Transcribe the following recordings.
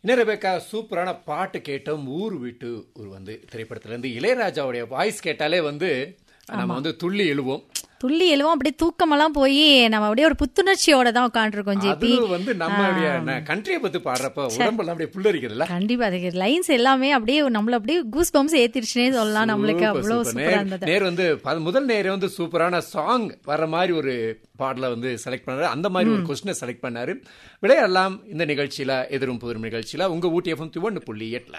என்ன ரெபேக்கா சூப்பரான பாட்டு கேட்டோம் ஊர் விட்டு ஊர் வந்து திரைப்படத்துல இருந்து இளையராஜாவுடைய வாய்ஸ் கேட்டாலே வந்து நம்ம வந்து துள்ளி எழுவோம் துள்ளி எழுவோம் அப்படியே தூக்கமெல்லாம் போய் நம்ம அப்படியே ஒரு புத்துணர்ச்சியோட தான் உட்காந்துருக்கோம் ஜிபி அது வந்து நம்மளுடைய கண்ட்ரியை பத்தி பாடுறப்ப உடம்பெல்லாம் அப்படியே புல்லரிக்குதுல்ல கண்டிப்பா அதுக்கு லைன்ஸ் எல்லாமே அப்படியே நம்மள அப்படியே கூஸ் பம்ஸ் ஏத்திருச்சுனே சொல்லலாம் நம்மளுக்கு சூப்பர், அவ்வளவு சூப்பர். சூப்பரா நேர் இருந்தது நேர் வந்து ப- முதல் நேரே வந்து சூப்பரான சாங் வர்ற மாதிரி ஒரு பாடல வந்து செலக்ட் பண்ணாரு அந்த மாதிரி ஒரு கொஸ்டினை செலக்ட் பண்ணாரு விளையாடலாம் இந்த நிகழ்ச்சியில எதிரும் புதிரும் நிகழ்ச்சியில உங்க ஊட்டி எஃப்எம் ஒன்று புள்ளி எட்டுல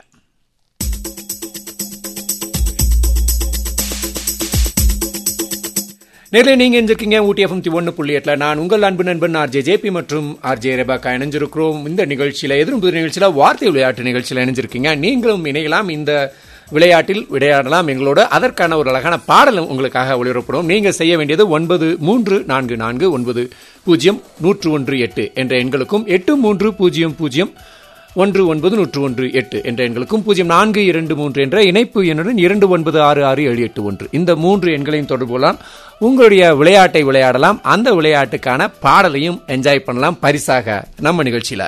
நேரில் நீங்க இணைஞ்சிருக்கீங்க ஊட்டி எஃப்எம் ஒன்று புள்ளி எட்டுல நான் உங்கள் அன்பு நண்பன் ஆர்ஜே ஜேபி மற்றும் ஆர்ஜே ரெபாக்கா இணைஞ்சிருக்கிறோம் இந்த நிகழ்ச்சியில எதிரும் புதிர் நிகழ்ச்சியில வார்த்தை விளையாட்டு நிகழ்ச்சியில இணைஞ்சிருக்கீங்க நீங்களும் இணையலாம் இந்த விளையாட்டில் விளையாடலாம் எங்களோட அதற்கான ஒரு அழகான பாடலும் உங்களுக்காக ஒளிபரப்படும் நீங்க செய்ய வேண்டியது ஒன்பது மூன்று நான்கு நான்கு ஒன்பது பூஜ்ஜியம் நூற்று ஒன்று எட்டு என்ற எண்களுக்கும் எட்டு மூன்று பூஜ்ஜியம் பூஜ்ஜியம் ஒன்று ஒன்பது நூற்று ஒன்று எட்டு என்ற எண்களுக்கும் பூஜ்ஜியம் நான்கு இரண்டு மூன்று என்ற இணைப்பு எண்ணுடன் இரண்டு ஒன்பது ஆறு ஆறு ஏழு எட்டு ஒன்று இந்த மூன்று எண்களையும் தொடர்பு கொள்ளலாம் உங்களுடைய விளையாட்டை விளையாடலாம் அந்த விளையாட்டுக்கான பாடலையும் என்ஜாய் பண்ணலாம் பரிசாக நம்ம நிகழ்ச்சியில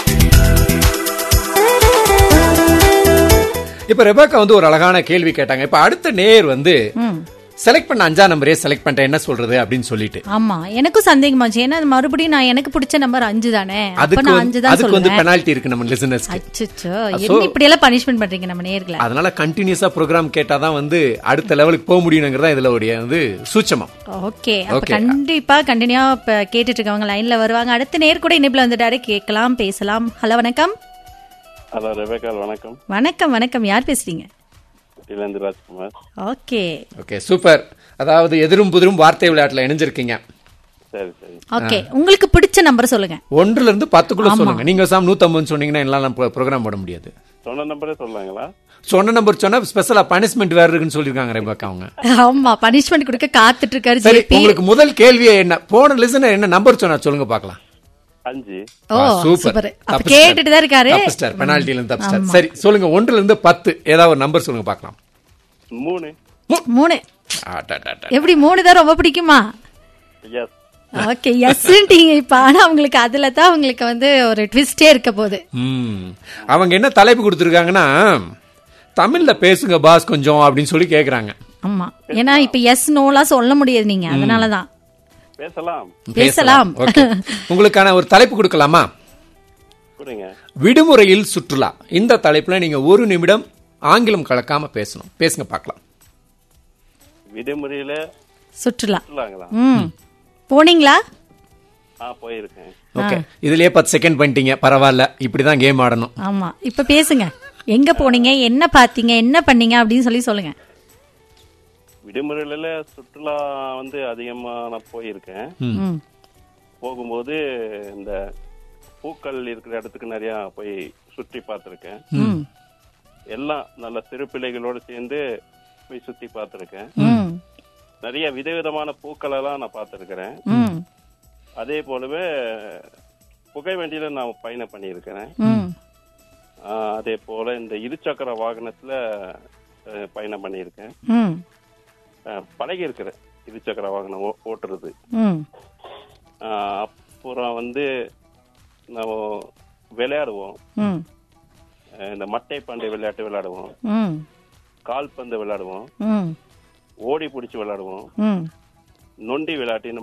இப்ப ரெபாக்கா வந்து ஒரு அழகான கேள்வி கேட்டாங்க இப்ப அடுத்த நேர் வந்து செலக்ட் பண்ண அஞ்சா நம்பரே செலக்ட் பண்ணிட்டேன் என்ன சொல்றது அப்படின்னு சொல்லிட்டு ஆமா எனக்கும் சந்தேகமாச்சு ஏன்னா மறுபடியும் நான் எனக்கு பிடிச்ச நம்பர் அஞ்சு தானே அப்ப அதுக்கு நான் வந்து- அஞ்சு தான் அதுக்கு வந்து சொல்லுவேன் பெனால்டி இருக்கு நம்ம லிசனர்ஸ்க்கு அச்சோ என்ன இப்படி எல்லாம் பனிஷ்மெண்ட் பண்றீங்க நம்ம நேர்களை அதனால கண்டினியூஸா ப்ரோக்ராம் கேட்டாதான் வந்து அடுத்த லெவலுக்கு போக முடியுங்கிறதா இதுல உடைய வந்து சூச்சமம் ஓகே அப்ப Okay. கண்டிப்பா கண்டினியூ கேட்டுட்டு இருக்கவங்க லைன்ல வருவாங்க அடுத்த நேர் கூட இனிப்புல வந்துட்டாரு கேட்கலாம் பேசலாம் ஹலோ வணக்கம் ஹலோ ரெபேக்கால் வணக்கம் வணக்கம் வணக்கம் யார் பேசுறீங்க இளந்து ராஜ்குமார் ஓகே ஓகே சூப்பர் அதாவது எதிரும் புதிரும் வார்த்தை விளையாட்டுல இணைஞ்சிருக்கீங்க சரி சரி ஓகே உங்களுக்கு பிடிச்ச நம்பர் சொல்லுங்க ஒன்றுல இருந்து பத்துக்குள்ள சொல்லுங்க நீங்க சாம் நூத்தம்பது சொன்னீங்கன்னா எல்லாம் ப்ரோக்ராம் போட முடியாது சொன்ன நம்பரே சொல்லாங்களா சொன்ன நம்பர் சொன்னா ஸ்பெஷலா பனிஷ்மெண்ட் வேற இருக்குன்னு சொல்லிருக்காங்க ரெபாக்கா அவங்க ஆமா பனிஷ்மெண்ட் கொடுக்க காத்துட்டு இருக்காரு சரி ஜேபி உங்களுக்கு முதல் கேள்வியே என்ன போன லிசனர் என்ன நம்பர் சொன்னா சொல்லுங்க பார்க்கலாம் அஞ்சு ஓ ஆ, சூப்பர். சூப்பர் அப்ப தப்பிச்சிட்டாரு. கேட்டுட்டு தான் இருக்காரு தப்பிச்சிட்டார் பெனால்ட்டில இருந்து தப்பிச்சிட்டார் சரி சொல்லுங்க ஒன்றுல இருந்து பத்து ஏதாவது ஒரு நம்பர் சொல்லுங்க பார்க்கலாம் மூணு மூணு ஆட்டாட்டாட்டா. எப்படி மூணு தான் ரொம்ப பிடிக்குமா எஸ் ஓகே எஸ்ன்ட்டீங்க இப்ப ஆனா உங்களுக்கு அதுல தான் உங்களுக்கு வந்து ஒரு ட்விஸ்டே இருக்க போகுது ம். அவங்க என்ன தலைப்பு கொடுத்துருக்காங்கன்னா தமிழ்ல பேசுங்க பாஸ் கொஞ்சம் அப்படின்னு சொல்லி கேக்குறாங்க ஆமா ஏன்னா இப்ப எஸ் நோலாம் சொல்ல முடியாது நீங்க அதனாலதான் பேசலாம் பேசலாம் ஓகே உங்களுக்கான ஒரு தலைப்பு கொடுக்கலாமா கொடுங்க விடுமுறையில் சுற்றுலா இந்த தலைப்புல நீங்க ஒரு நிமிடம் ஆங்கிலம் கலக்காம பேசணும் பேசுங்க பார்க்கலாம் விடுமுறையில சுற்றுலா சொல்லாங்களா ம் போனீங்களா ஆ போயிருக்கேன் ஓகே இதுலயே பத்து செகண்ட் பண்ணிட்டீங்க பரவாயில்ல இப்படிதான் கேம் ஆடணும் ஆமா இப்ப பேசுங்க எங்க போனீங்க என்ன பாத்தீங்க என்ன பண்ணீங்க அப்படின்னு சொல்லி சொல்லுங்க விடுமுறையில சுற்றுலா வந்து அதிகமா நான் போயிருக்கேன் ம் போகும்போது இந்த பூக்கள் இருக்கிற இடத்துக்கு நிறைய போய் சுற்றி பார்த்துருக்கேன் ம் எல்லாம் நல்ல சிறு பிள்ளைகளோடு சேர்ந்து போய் சுத்தி பார்த்துருக்கேன் ம் நிறைய விதவிதமான பூக்கள் எல்லாம் நான் பார்த்துருக்கிறேன் ம் அதே போலவே புகை வண்டியில நான் பயணம் பண்ணியிருக்கிறேன் ம் ஆஹ் அதே போல இந்த இருசக்கர வாகனத்துல அஹ், பயணம் பண்ணியிருக்கேன் ம் அஹ், பழகி இருக்கிறேன் இருசக்கர வாகனம் ஓ- ஓட்டுறது ம் ஆஹ், அப்புறம் வந்து நம்ம விளையாடுவோம் ம் அஹ், இந்த மட்டை பந்து விளையாட்டு விளையாடுவோம் ம் கால்பந்து விளையாடுவோம் ம் ஓடி பிடிச்சி விளையாடுவோம் ம் நொண்டி விளையாட்டு இந்த